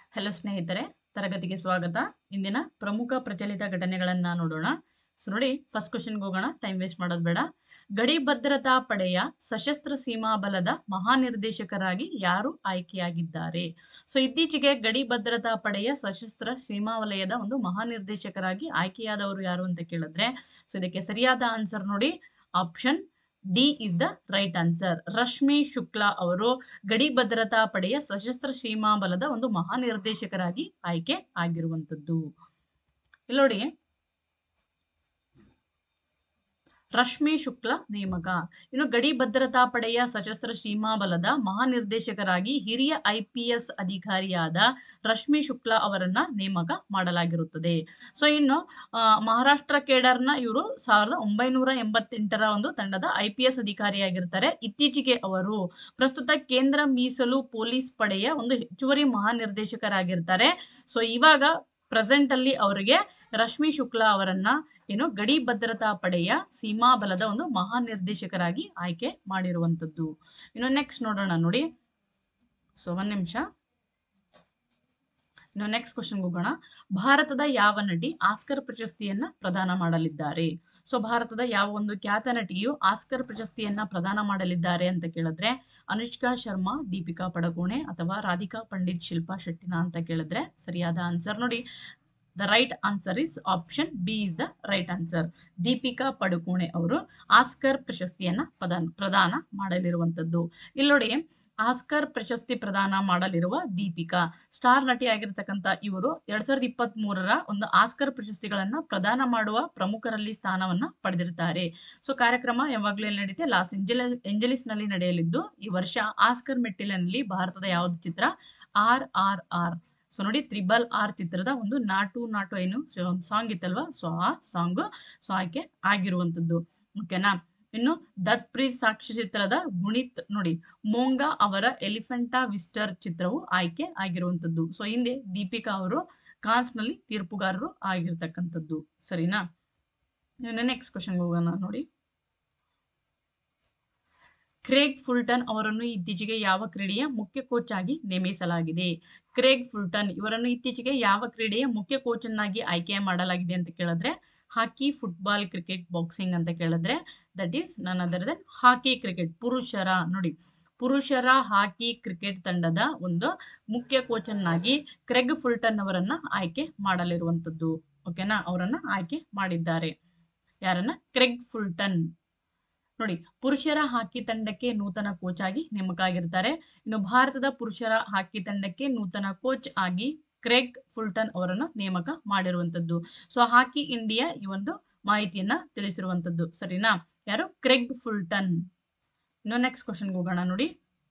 hello ಸ್ನೇಹಿತರೆ ತರಗತಿಗೆ ಸ್ವಾಗತ ಇಂದಿನ ಪ್ರಮುಖ ಪ್ರಚಲಿತ ಘಟನೆಗಳನ್ನ ನೋಡೋಣ ಸೊ ನೋಡಿ ಫಸ್ಟ್ ಕ್ವಶನ್ಗೆ ಹೋಗೋಣ ಟೈಮ್ ವೇಸ್ಟ್ ಮಾಡೋದು ಬೇಡ ಗಡಿ ಭದ್ರತಾ ಪಡೆಯ ಸಶಸ್ತ್ರ ಸೀಮಾ ಬಲದ ಮಹಾನಿರ್ದೇಶಕರಾಗಿ ಯಾರು ಆಯ್ಕೆಯಾಗಿದ್ದಾರೆ ಸೊ ಇತ್ತೀಚೆಗೆ ಗಡಿ ಭದ್ರತಾ ಪಡೆಯ ಸಶಸ್ತ್ರ ಸೀಮಾ ವಲಯದ ಒಂದು ಮಹಾನಿರ್ದೇಶಕರಾಗಿ ಆಯ್ಕೆಯಾದವರು ಯಾರು ಅಂತ ಕೇಳಿದ್ರೆ ಸೊ ಇದಕ್ಕೆ ಸರಿಯಾದ ಆನ್ಸರ್ ನೋಡಿ option D is the right answer Rashmi Shukla ಅವರು ಗಡಿ ಭದ್ರತಾ ಪಡೆಯ ಸಶಸ್ತ್ರ ಸೀಮಾ ಬಲದ ಒಂದು ಮಹಾನಿರ್ದೇಶಕರಾಗಿ ಆಯ್ಕೆ ಆಗಿರುವಂತದ್ದು ಇಲ್ಲಿ ನೋಡಿ ರಶ್ಮಿ ಶುಕ್ಲಾ ನೇಮಕ ಇನ್ನು ಗಡಿ ಭದ್ರತಾ ಪಡೆಯ ಸಶಸ್ತ್ರ ಸೀಮಾ ಬಲದ ಮಹಾನಿರ್ದೇಶಕರಾಗಿ ಹಿರಿಯ ಐ ಪಿ ಎಸ್ ಅಧಿಕಾರಿಯಾದ ರಶ್ಮಿ ಶುಕ್ಲಾ ಅವರನ್ನ ನೇಮಕ ಮಾಡಲಾಗಿರುತ್ತದೆ ಸೊ ಇನ್ನು ಆ, ಮಹಾರಾಷ್ಟ್ರ ಕೇಡರ್ನ ಇವರು ಸಾವಿರದ ಒಂಬೈನೂರ ಎಂಬತ್ತೆಂಟರ ಒಂದು ತಂಡದ ಐ ಪಿ ಎಸ್ ಅಧಿಕಾರಿಯಾಗಿರ್ತಾರೆ ಇತ್ತೀಚೆಗೆ ಅವರು ಪ್ರಸ್ತುತ ಕೇಂದ್ರ ಮೀಸಲು ಪೊಲೀಸ್ ಪಡೆಯ ಒಂದು ಹೆಚ್ಚುವರಿ ಮಹಾನಿರ್ದೇಶಕರಾಗಿರ್ತಾರೆ ಸೊ ಇವಾಗ ಪ್ರೆಸೆಂಟ್ ಅಲ್ಲಿ ಅವರಿಗೆ ರಶ್ಮಿ ಶುಕ್ಲಾ ಅವರನ್ನ ಏನು ಗಡಿ ಭದ್ರತಾ ಪಡೆಯ ಸೀಮಾ ಬಲದ ಒಂದು ಮಹಾನಿರ್ದೇಶಕರಾಗಿ ಆಯ್ಕೆ ಮಾಡಿರುವಂತದ್ದು ಇನ್ನು ನೆಕ್ಸ್ಟ್ ನೋಡೋಣ ನೋಡಿ ಸೊ ಒಂದ್ ನಿಮಿಷ ಇನ್ನು ನೆಕ್ಸ್ಟ್ ಕ್ವಶನ್ಗೆ ಹೋಗೋಣ ಭಾರತದ ಯಾವ ನಟಿ ಆಸ್ಕರ್ ಪ್ರಶಸ್ತಿಯನ್ನ ಪ್ರದಾನ ಮಾಡಲಿದ್ದಾರೆ ಸೊ ಭಾರತದ ಯಾವ ಒಂದು ಖ್ಯಾತ ನಟಿಯು ಆಸ್ಕರ್ ಪ್ರಶಸ್ತಿಯನ್ನ ಪ್ರದಾನ ಮಾಡಲಿದ್ದಾರೆ ಅಂತ ಕೇಳಿದ್ರೆ ಅನುಷ್ಕಾ ಶರ್ಮಾ ದೀಪಿಕಾ ಪಡಕೋಣೆ ಅಥವಾ ರಾಧಿಕಾ ಪಂಡಿತ್ ಶಿಲ್ಪಾ ಶೆಟ್ಟಿನ ಅಂತ ಕೇಳಿದ್ರೆ ಸರಿಯಾದ ಆನ್ಸರ್ ನೋಡಿ the right answer is option B is the right answer Deepika Padukone ಅವರು ಆಸ್ಕರ್ ಪ್ರಶಸ್ತಿಯನ್ನ ಪ್ರದಾನ ಪ್ರದಾನ ಮಾಡಲಿರುವಂತದ್ದು ಇಲ್ಲಿ ನೋಡಿ ಆಸ್ಕರ್ ಪ್ರಶಸ್ತಿ ಪ್ರದಾನ ಮಾಡಲಿರುವ ದೀಪಿಕಾ ಸ್ಟಾರ್ ನಟಿ ಆಗಿರ್ತಕ್ಕಂಥ ಇವರು ಎರಡ್ ಸಾವಿರದ ಇಪ್ಪತ್ತ್ ಮೂರರ ಒಂದು ಆಸ್ಕರ್ ಪ್ರಶಸ್ತಿಗಳನ್ನ ಪ್ರದಾನ ಮಾಡುವ ಪ್ರಮುಖರಲ್ಲಿ ಸ್ಥಾನವನ್ನ ಪಡೆದಿರ್ತಾರೆ ಸೊ ಕಾರ್ಯಕ್ರಮ ಯಾವಾಗಲೂ ಎಲ್ಲಿ ನಡೆಯುತ್ತೆ ಲಾಸ್ ಏಂಜಲ ಏಂಜಲಿಸ್ ನಲ್ಲಿ ನಡೆಯಲಿದ್ದು ಈ ವರ್ಷ ಆಸ್ಕರ್ ಮೆಟ್ಟಿಲಿನಲ್ಲಿ ಭಾರತದ ಯಾವುದು ಚಿತ್ರ ಆರ್ ಆರ್ ಆರ್ ಸೊ ನೋಡಿ ತ್ರಿಬಲ್ ಆರ್ ಚಿತ್ರದ ಒಂದು ನಾಟು ನಾಟು ಏನು ಒಂದು ಸಾಂಗ್ ಇತ್ತಲ್ವಾ ಸೊ ಆ ಸಾಂಗ್ ಸೊ ಆಯ್ಕೆ ಆಗಿರುವಂತದ್ದು ಓಕೆನಾ ಇನ್ನು ದತ್ ಪ್ರೀತ್ ಸಾಕ್ಷಿ ಚಿತ್ರದ ಗುಣಿತ್ ನೋಡಿ ಮೋಂಗಾ ಅವರ ಎಲಿಫೆಂಟಾ ವಿಸ್ಟರ್ ಚಿತ್ರವು ಆಯ್ಕೆ ಆಗಿರುವಂತದ್ದು ಸೊ ಹಿಂದೆ ದೀಪಿಕಾ ಅವರು ಕಾನ್ಸ್ ನಲ್ಲಿ ತೀರ್ಪುಗಾರರು ಆಗಿರ್ತಕ್ಕಂಥದ್ದು ಸರಿನಾ ಇನ್ನು ನೆಕ್ಸ್ಟ್ ಕ್ವಶನ್ ಹೋಗೋಣ ನೋಡಿ ಕ್ರೇಗ್ ಫುಲ್ಟನ್ ಅವರನ್ನು ಇತ್ತೀಚೆಗೆ ಯಾವ ಕ್ರೀಡೆಯ ಮುಖ್ಯ ಕೋಚ್ ಆಗಿ ನೇಮಿಸಲಾಗಿದೆ ಕ್ರೇಗ್ ಫುಲ್ಟನ್ ಇವರನ್ನು ಇತ್ತೀಚೆಗೆ ಯಾವ ಕ್ರೀಡೆಯ ಮುಖ್ಯ ಕೋಚ್ ಅನ್ನಾಗಿ ಆಯ್ಕೆ ಮಾಡಲಾಗಿದೆ ಅಂತ ಕೇಳಿದ್ರೆ ಹಾಕಿ ಫುಟ್ಬಾಲ್ ಕ್ರಿಕೆಟ್ ಬಾಕ್ಸಿಂಗ್ ಅಂತ ಕೇಳಿದ್ರೆ that is none other than hockey cricket ಪುರುಷರ ನೋಡಿ ಪುರುಷರ ಹಾಕಿ ಕ್ರಿಕೆಟ್ ತಂಡದ ಒಂದು ಮುಖ್ಯ ಕೋಚ್ ಅನ್ನಾಗಿ ಕ್ರೆಗ್ ಫುಲ್ಟನ್ ಅವರನ್ನ ಆಯ್ಕೆ ಮಾಡಲಿರುವಂತದ್ದು ಓಕೆನಾ ಅವರನ್ನ ಆಯ್ಕೆ ಮಾಡಿದ್ದಾರೆ ಯಾರನ್ನ ಕ್ರೆಗ್ ಫುಲ್ಟನ್ ನೋಡಿ ಪುರುಷರ ಹಾಕಿ ತಂಡಕ್ಕೆ ನೂತನ ಕೋಚ್ ಆಗಿ ನೇಮಕ ಆಗಿರ್ತಾರೆ ಇನ್ನು ಭಾರತದ ಪುರುಷರ ಹಾಕಿ ತಂಡಕ್ಕೆ ನೂತನ ಕೋಚ್ ಆಗಿ ಕ್ರೆಗ್ ಫುಲ್ಟನ್ ಅವರನ್ನ ನೇಮಕ ಮಾಡಿರುವಂತದ್ದು ಸೊ ಹಾಕಿ ಇಂಡಿಯಾ ಈ ಒಂದು ಮಾಹಿತಿಯನ್ನ ತಿಳಿಸಿರುವಂತದ್ದು ಸರಿನಾ ಯಾರು ಕ್ರೆಗ್ ಫುಲ್ಟನ್ ಇನ್ನು ನೆಕ್ಸ್ಟ್ ಕ್ವಶನ್ಗೆ ಹೋಗೋಣ ನೋಡಿ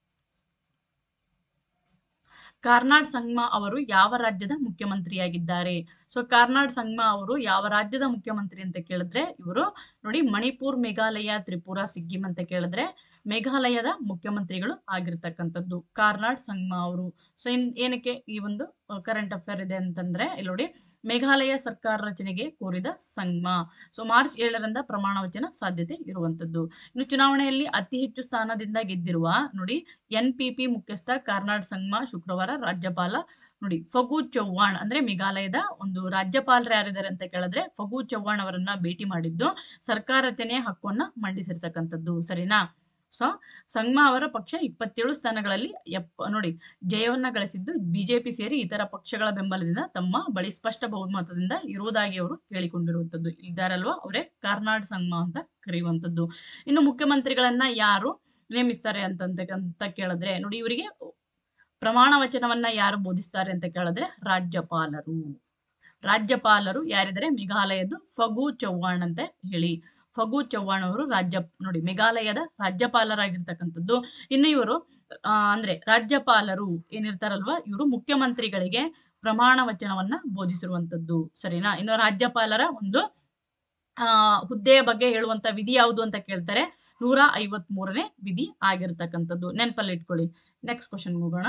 ಕಾರ್ನಾಡ್ ಸಂಗ್ಮಾ ಅವರು ಯಾವ ರಾಜ್ಯದ ಮುಖ್ಯಮಂತ್ರಿಯಾಗಿದ್ದಾರೆ ಸೊ ಕಾರ್ನಾಡ್ ಸಂಗ್ಮಾ ಅವರು ಯಾವ ರಾಜ್ಯದ ಮುಖ್ಯಮಂತ್ರಿ ಅಂತ ಕೇಳಿದ್ರೆ ಇವರು ನೋಡಿ ಮಣಿಪುರ್ ಮೇಘಾಲಯ ತ್ರಿಪುರಾ ಸಿಕ್ಕಿಂ ಅಂತ ಕೇಳಿದ್ರೆ ಮೇಘಾಲಯದ ಮುಖ್ಯಮಂತ್ರಿಗಳು ಆಗಿರ್ತಕ್ಕಂಥದ್ದು ಕಾರ್ನಾಡ್ ಸಂಗ್ಮಾ ಅವರು ಸೊ ಇನ್ ಏನಕ್ಕೆ ಈ ಒಂದು ಕರೆಂಟ್ ಅಫೇರ್ ಇದೆ ಅಂತಂದ್ರೆ ಇಲ್ಲಿ ನೋಡಿ ಮೇಘಾಲಯ ಸರ್ಕಾರ ರಚನೆಗೆ ಕೋರಿದ ಸಂಗ್ಮಾ ಸೊ ಮಾರ್ಚ್ ಏಳರಿಂದ ಪ್ರಮಾಣ ವಚನ ಸಾಧ್ಯತೆ ಇರುವಂತದ್ದು ಇನ್ನು ಚುನಾವಣೆಯಲ್ಲಿ ಅತಿ ಹೆಚ್ಚು ಸ್ಥಾನದಿಂದ ಗೆದ್ದಿರುವ ನೋಡಿ ಎನ್ ಪಿ ಪಿ ಮುಖ್ಯಸ್ಥ ಕಾರ್ನಾಡ್ ಸಂಗ್ಮಾ ಶುಕ್ರವಾರ ರಾಜ್ಯಪಾಲ ನೋಡಿ ಫಗು ಚೌಹಾಣ್ ಅಂದ್ರೆ ಮೇಘಾಲಯದ ಒಂದು ರಾಜ್ಯಪಾಲರು ಯಾರಿದ್ದಾರೆ ಅಂತ ಕೇಳಿದ್ರೆ ಫಗು ಚೌಹಾಣ್ ಅವರನ್ನ ಭೇಟಿ ಮಾಡಿದ್ದು ಸರ್ಕಾರ ರಚನೆಯ ಹಕ್ಕನ್ನ ಮಂಡಿಸಿರ್ತಕ್ಕಂಥದ್ದು ಸರಿನಾ ಸೊ ಸಂಗ್ಮಾ ಅವರ ಪಕ್ಷ ಇಪ್ಪತ್ತೇಳು ಸ್ಥಾನಗಳಲ್ಲಿ ಎಪ್ಪ ನೋಡಿ ಜಯವನ್ನ ಗಳಿಸಿದ್ದು ಬಿಜೆಪಿ ಸೇರಿ ಇತರ ಪಕ್ಷಗಳ ಬೆಂಬಲದಿಂದ ತಮ್ಮ ಬಳಿ ಸ್ಪಷ್ಟ ಬಹುಮತದಿಂದ ಇರುವುದಾಗಿ ಅವರು ಹೇಳಿಕೊಂಡಿರುವಂತದ್ದು ಇದ್ದಾರಲ್ವಾ ಅವರೇ ಕಾರ್ನಾಡ್ ಸಂಗ್ಮಾ ಅಂತ ಕರೆಯುವಂತದ್ದು ಇನ್ನು ಮುಖ್ಯಮಂತ್ರಿಗಳನ್ನ ಯಾರು ನೇಮಿಸ್ತಾರೆ ಅಂತಂತ ಅಂತ ಕೇಳಿದ್ರೆ ನೋಡಿ ಇವರಿಗೆ ಪ್ರಮಾಣ ವಚನವನ್ನ ಯಾರು ಬೋಧಿಸ್ತಾರೆ ಅಂತ ಕೇಳಿದ್ರೆ ರಾಜ್ಯಪಾಲರು ರಾಜ್ಯಪಾಲರು ಯಾರಿದ್ದಾರೆ ಮೇಘಾಲಯದ್ದು ಫಗು ಚೌಹಾಣ್ ಅಂತ ಹೇಳಿ ಫಗು ಚೌಹಾಣ್ ಅವರು ರಾಜ್ಯ ನೋಡಿ ಮೇಘಾಲಯದ ರಾಜ್ಯಪಾಲರಾಗಿರ್ತಕ್ಕಂಥದ್ದು ಇನ್ನು ಇವರು ಆ, ಅಂದ್ರೆ ರಾಜ್ಯಪಾಲರು ಏನಿರ್ತಾರಲ್ವಾ ಇವರು ಮುಖ್ಯಮಂತ್ರಿಗಳಿಗೆ ಪ್ರಮಾಣ ವಚನವನ್ನ ಬೋಧಿಸಿರುವಂತದ್ದು ಸರಿನಾ ಇನ್ನು ರಾಜ್ಯಪಾಲರ ಒಂದು ಆ ಹುದ್ದೆಯ ಬಗ್ಗೆ ಹೇಳುವಂತ ವಿಧಿ ಯಾವುದು ಅಂತ ಕೇಳ್ತಾರೆ ನೂರ ಐವತ್ ಮೂರನೇ ವಿಧಿ ಆಗಿರ್ತಕ್ಕಂಥದ್ದು ನೆನಪಲ್ಲಿ ಇಟ್ಕೊಳ್ಳಿ ನೆಕ್ಸ್ಟ್ ಕ್ವಶನ್ ಹೋಗೋಣ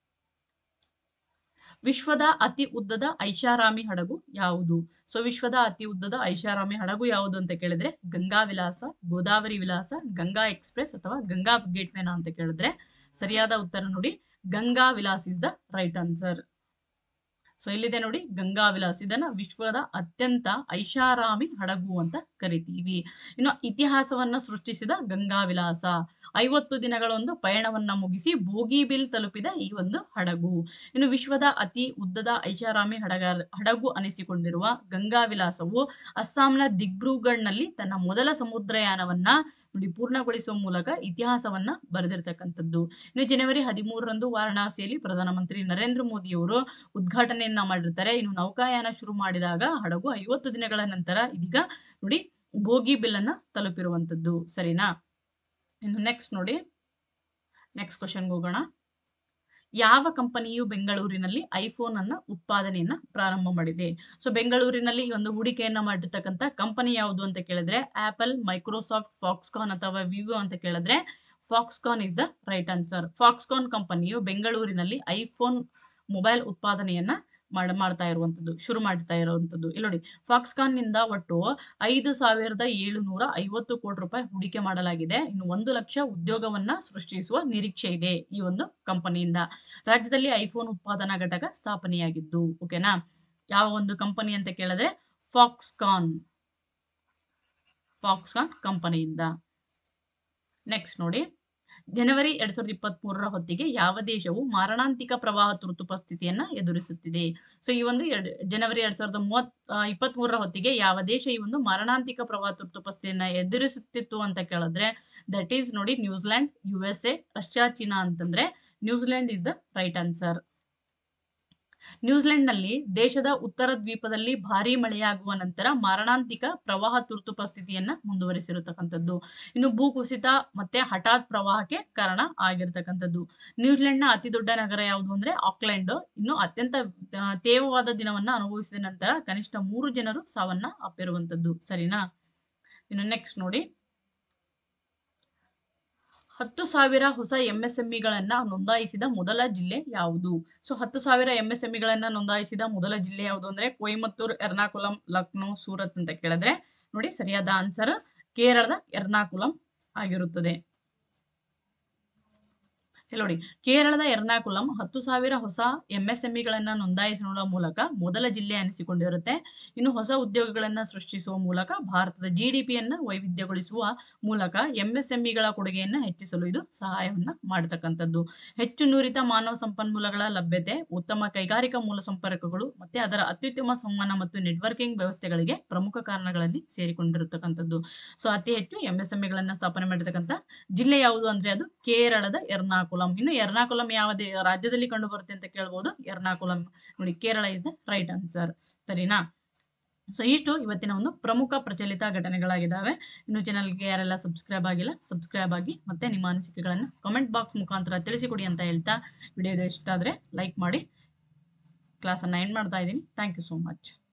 ವಿಶ್ವದ ಅತಿ ಉದ್ದದ ಐಷಾರಾಮಿ ಹಡಗು ಯಾವುದು ಸೊ ವಿಶ್ವದ ಅತಿ ಉದ್ದದ ಐಷಾರಾಮಿ ಹಡಗು ಯಾವುದು ಅಂತ ಕೇಳಿದ್ರೆ ಗಂಗಾ ವಿಲಾಸ ಗೋದಾವರಿ ವಿಲಾಸ ಗಂಗಾ ಎಕ್ಸ್ಪ್ರೆಸ್ ಅಥವಾ ಗಂಗಾ ಗೇಟ್ವೇನ ಅಂತ ಕೇಳಿದ್ರೆ ಸರಿಯಾದ ಉತ್ತರ ನೋಡಿ Ganga Vilas is the right answer so ಇಲ್ಲಿದೆ ನೋಡಿ ಗಂಗಾ ವಿಲಾಸ್ ಇದನ್ನ ವಿಶ್ವದ ಅತ್ಯಂತ ಐಷಾರಾಮಿ ಹಡಗು ಅಂತ ಕರಿತೀವಿ ಇನ್ನು ಇತಿಹಾಸವನ್ನ ಸೃಷ್ಟಿಸಿದ ಗಂಗಾ ವಿಲಾಸ ಐವತ್ತು ದಿನಗಳ ಒಂದು ಪಯಣವನ್ನ ಮುಗಿಸಿ ಬೋಗಿಬಿಲ್ ತಲುಪಿದ ಈ ಒಂದು ಹಡಗು ಇನ್ನು ವಿಶ್ವದ ಅತಿ ಉದ್ದದ ಐಷಾರಾಮಿ ಹಡಗ ಹಡಗು ಅನಿಸಿಕೊಂಡಿರುವ ಗಂಗಾ ವಿಲಾಸವು ಅಸ್ಸಾಂನ ದಿಬ್ರೂಗಢ್ನಲ್ಲಿ ತನ್ನ ಮೊದಲ ಸಮುದ್ರಯಾನವನ್ನ ನೋಡಿ ಪೂರ್ಣಗೊಳಿಸುವ ಮೂಲಕ ಇತಿಹಾಸವನ್ನ ಬರೆದಿರ್ತಕ್ಕಂಥದ್ದು ಇನ್ನು ಜನವರಿ ಹದಿಮೂರರಂದು ವಾರಣಾಸಿಯಲ್ಲಿ ಪ್ರಧಾನಮಂತ್ರಿ ನರೇಂದ್ರ ಮೋದಿಯವರು ಉದ್ಘಾಟನೆಯನ್ನ ಮಾಡಿರ್ತಾರೆ ಇನ್ನು ನೌಕಾಯಾನ ಶುರು ಮಾಡಿದಾಗ ಹಡಗು ಐವತ್ತು ದಿನಗಳ ನಂತರ ಇದೀಗ ನೋಡಿ ಬೋಗಿ ಬಿಲ್ ಅನ್ನ ತಲುಪಿರುವಂತದ್ದು ಸರಿನಾ ಇನ್ನು ನೆಕ್ಸ್ಟ್ ನೋಡಿ ನೆಕ್ಸ್ಟ್ ಕ್ವಶನ್ಗೆ ಹೋಗೋಣ ಯಾವ ಕಂಪನಿಯು ಬೆಂಗಳೂರಿನಲ್ಲಿ ಐಫೋನ್ ಅನ್ನ ಉತ್ಪಾದನೆಯನ್ನ ಪ್ರಾರಂಭ ಮಾಡಿದೆ ಸೊ ಬೆಂಗಳೂರಿನಲ್ಲಿ ಈ ಒಂದು ಹೂಡಿಕೆಯನ್ನ ಮಾಡಿರ್ತಕ್ಕಂಥ ಕಂಪನಿ ಯಾವುದು ಅಂತ ಕೇಳಿದ್ರೆ ಆಪಲ್ ಮೈಕ್ರೋಸಾಫ್ಟ್ ಫಾಕ್ಸ್ಕಾನ್ ಅಥವಾ ವಿವೋ ಅಂತ ಕೇಳಿದ್ರೆ Foxconn is the right answer Foxconn ಕಂಪನಿಯು ಬೆಂಗಳೂರಿನಲ್ಲಿ ಐಫೋನ್ ಮೊಬೈಲ್ ಉತ್ಪಾದನೆಯನ್ನ ಮಾಡ ಮಾಡ್ತಾ ಇರುವಂತದ್ದು ಶುರು ಮಾಡ್ತಾ ಇರುವಂತದ್ದು ಇಲ್ಲಿ ನೋಡಿ ಫಾಕ್ಸ್ಕಾನ್ ನಿಂದ ಒಟ್ಟು ಐದು ಸಾವಿರದ ಏಳುನೂರ ಐವತ್ತು ಕೋಟಿ ರೂಪಾಯಿ ಹೂಡಿಕೆ ಮಾಡಲಾಗಿದೆ ಇನ್ನು ಒಂದು ಲಕ್ಷ ಉದ್ಯೋಗವನ್ನ ಸೃಷ್ಟಿಸುವ ನಿರೀಕ್ಷೆ ಇದೆ ಈ ಒಂದು ಕಂಪನಿಯಿಂದ ರಾಜ್ಯದಲ್ಲಿ ಐಫೋನ್ ಉತ್ಪಾದನಾ ಘಟಕ ಸ್ಥಾಪನೆಯಾಗಿದ್ದು ಓಕೆನಾ ಯಾವ ಒಂದು ಕಂಪನಿ ಅಂತ ಕೇಳಿದ್ರೆ ಫಾಕ್ಸ್ಕಾನ್ ಫಾಕ್ಸ್ಕಾನ್ ಕಂಪನಿಯಿಂದ ನೆಕ್ಸ್ಟ್ ನೋಡಿ ಜನವರಿ ಎರಡ್ ಸಾವಿರದ ಇಪ್ಪತ್ತ್ ಮೂರರ ಹೊತ್ತಿಗೆ ಯಾವ ದೇಶವು ಮಾರಣಾಂತಿಕ ಪ್ರವಾಹ ತುರ್ತು ಪರಿಸ್ಥಿತಿಯನ್ನ ಎದುರಿಸುತ್ತಿದೆ ಸೊ ಈ ಒಂದು ಎರಡ್ ಜನವರಿ ಎರಡ್ ಸಾವಿರದ ಮೂವತ್ ಇಪ್ಪತ್ತ್ ಮೂರರ ಹೊತ್ತಿಗೆ ಯಾವ ದೇಶ ಈ ಒಂದು ಮಾರಣಾಂತಿಕ ಪ್ರವಾಹ ತುರ್ತು ಪರಿಸ್ಥಿತಿಯನ್ನ ಎದುರಿಸುತ್ತಿತ್ತು ಅಂತ ಕೇಳಿದ್ರೆ ದಟ್ ಈಸ್ ನೋಡಿ ನ್ಯೂಜಿಲೆಂಡ್ ಯು ಎಸ್ ಎ ರಷ್ಯಾ ಚೀನಾ ಅಂತಂದ್ರೆ New Zealand is the right answer ನ್ಯೂಜಿಲೆಂಡ್ನಲ್ಲಿ ದೇಶದ ಉತ್ತರ ದ್ವೀಪದಲ್ಲಿ ಭಾರೀ ಮಳೆಯಾಗುವ ನಂತರ ಮಾರಣಾಂತಿಕ ಪ್ರವಾಹ ತುರ್ತು ಪರಿಸ್ಥಿತಿಯನ್ನ ಮುಂದುವರಿಸಿರತಕ್ಕಂಥದ್ದು ಇನ್ನು ಭೂಕುಸಿತ ಮತ್ತೆ ಹಠಾತ್ ಪ್ರವಾಹಕ್ಕೆ ಕಾರಣ ಆಗಿರ್ತಕ್ಕಂಥದ್ದು ನ್ಯೂಜಿಲೆಂಡ್ನ ಅತಿ ದೊಡ್ಡ ನಗರ ಯಾವುದು ಅಂದ್ರೆ ಆಕ್ಲೆಂಡ್ ಇನ್ನು ಅತ್ಯಂತ ಆ, ತೇವವಾದ ದಿನವನ್ನ ಅನುಭವಿಸಿದ ನಂತರ ಕನಿಷ್ಠ ಮೂರು ಜನರು ಸಾವನ್ನ ಅಪ್ಪಿರುವಂತದ್ದು ಸರಿನಾ ಇನ್ನು ನೆಕ್ಸ್ಟ್ ನೋಡಿ ಹತ್ತು ಸಾವಿರ ಹೊಸ ಎಂಎಸ್ಎಂಇಗಳನ್ನ ನೋಂದಾಯಿಸಿದ ಮೊದಲ ಜಿಲ್ಲೆ ಯಾವುದು ಸೊ ಹತ್ತು ಸಾವಿರ ಎಂಎಸ್ಎಂಇಗಳನ್ನ ನೋಂದಾಯಿಸಿದ ಮೊದಲ ಜಿಲ್ಲೆ ಯಾವುದು ಅಂದ್ರೆ ಕೊಯಮತ್ತೂರ್ ಎರ್ನಾಕುಲಂ ಲಕ್ನೋ ಸೂರತ್ ಅಂತ ಕೇಳಿದ್ರೆ ನೋಡಿ ಸರಿಯಾದ ಆನ್ಸರ್ ಕೇರಳದ ಎರ್ನಾಕುಲಂ ಆಗಿರುತ್ತದೆ ಇಲ್ಲಿ ನೋಡಿ ಕೇರಳದ ಎರ್ನಾಕುಲಂ ಹತ್ತು ಸಾವಿರ ಹೊಸ ಎಂಎಸ್ಎಂಇಗಳನ್ನ ನೋಂದಾಯಿಸುವ ಮೂಲಕ ಮೊದಲ ಜಿಲ್ಲೆ ಅನಿಸಿಕೊಂಡಿರುತ್ತೆ ಇನ್ನು ಹೊಸ ಉದ್ಯೋಗಗಳನ್ನ ಸೃಷ್ಟಿಸುವ ಮೂಲಕ ಭಾರತದ ಜಿಡಿಪಿಯನ್ನ ವೈವಿಧ್ಯಗೊಳಿಸುವ ಮೂಲಕ ಎಂಎಸ್ಎಂಇಗಳ ಕೊಡುಗೆಯನ್ನ ಹೆಚ್ಚಿಸಲು ಇದು ಸಹಾಯವನ್ನ ಮಾಡತಕ್ಕಂಥದ್ದು ಹೆಚ್ಚು ನುರಿತ ಮಾನವ ಸಂಪನ್ಮೂಲಗಳ ಲಭ್ಯತೆ ಉತ್ತಮ ಕೈಗಾರಿಕಾ ಮೂಲ ಸಂಪರ್ಕಗಳು ಮತ್ತೆ ಅದರ ಅತ್ಯುತ್ತಮ ಸಂವಹನ ಮತ್ತು ನೆಟ್ವರ್ಕಿಂಗ್ ವ್ಯವಸ್ಥೆಗಳಿಗೆ ಪ್ರಮುಖ ಕಾರಣಗಳಲ್ಲಿ ಸೇರಿಕೊಂಡಿರತಕ್ಕಂಥದ್ದು ಸೊ ಅತಿ ಹೆಚ್ಚು ಎಂಎಸ್ಎಂಇಗಳನ್ನ ಸ್ಥಾಪನೆ ಮಾಡಿರ್ತಕ್ಕಂಥ ಜಿಲ್ಲೆ ಯಾವುದು ಅಂದ್ರೆ ಅದು ಕೇರಳದ ಎರ್ನಾಕುಲಂ ಇನ್ನು ಎರ್ನಾಕುಲಂ ಯಾವ ದೇ- ರಾಜ್ಯದಲ್ಲಿ ಕಂಡು ಬರುತ್ತೆ ಅಂತ ಕೇಳ್ಬೋದು ಎರ್ನಾಕುಲಂ ನೋಡಿ Kerala is the right answer ಸರಿನಾ ಸೊ ಇಷ್ಟು ಇವತ್ತಿನ ಒಂದು ಪ್ರಮುಖ ಪ್ರಚಲಿತ ಘಟನೆಗಳಾಗಿದ್ದಾವೆ ಇನ್ನು ಚಾನಲ್ಗೆ ಯಾರೆಲ್ಲ ಸಬ್ಸ್ಕ್ರೈಬ್ ಆಗಿಲ್ಲ ಸಬ್ಸ್ಕ್ರೈಬ್ ಆಗಿ ಮತ್ತೆ ನಿಮ್ಮ ಅನಿಸಿಕೆಗಳನ್ನು ಕಮೆಂಟ್ ಬಾಕ್ಸ್ ಮುಖಾಂತರ ತಿಳಿಸಿಕೊಡಿ ಅಂತ ಹೇಳ್ತಾ ವಿಡಿಯೋ ಇಷ್ಟ ಆದರೆ ಲೈಕ್ ಮಾಡಿ ಕ್ಲಾಸನ್ನು ಎಂಡ್ ಮಾಡ್ತಾ ಇದ್ದೀನಿ ಥ್ಯಾಂಕ್ ಯು ಸೋ ಮಚ್